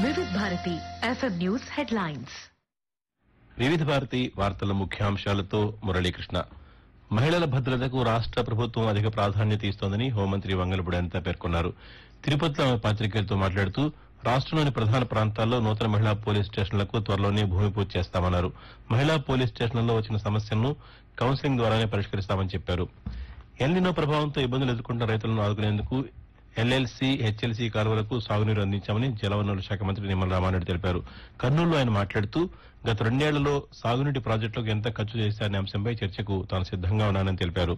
వివిధ Bharati FM news headlines వివిధ భారతి వార్తల ముఖ్యాంశాలతో మురళీకృష్ణ మహిళల భద్రతకు రాష్ట ప్రభుత్వం అధిక ప్రాధాన్యత ఇస్తోందని హోంమంత్రి వంగలపూడి అనిత పేర్కొన్నారు తిరుపతిలో ఆమె పాతికేయులతో మాట్లాడుతూ రాష్ట్రంలోని ప్రధాన ప్రాంతాల్లో నూతన మహిళా పోలీస్ స్టేషన్లకు త్వరలోనే భూమి పూజ చేస్తామన్నారు మహిళా పోలీస్ స్టేషన్లలో వచ్చిన సమస్యలను కౌన్సిలింగ్ ద్వారానే పరిష్కరిస్తామని చెప్పారు ఎల్నినో ప్రభావంతో ఇబ్బందులు ఎదుర్కొంటున్న రైతులను ఆదుకునేందుకు ఎల్ఎల్సీ హెచ్ఎల్సీ కాలువలకు సాగునీరు అందించామని జలవనరుల శాఖ మంత్రి నిమ్మల రామారెడ్డి తెలిపారు కర్నూలులో ఆయన మాట్లాడుతూ గత రెండేళ్లలో సాగునీటి ప్రాజెక్టులకు ఎంత ఖర్చు చేశారనే అంశంపై చర్చకు తాను సిద్దంగా ఉన్నానని తెలిపారు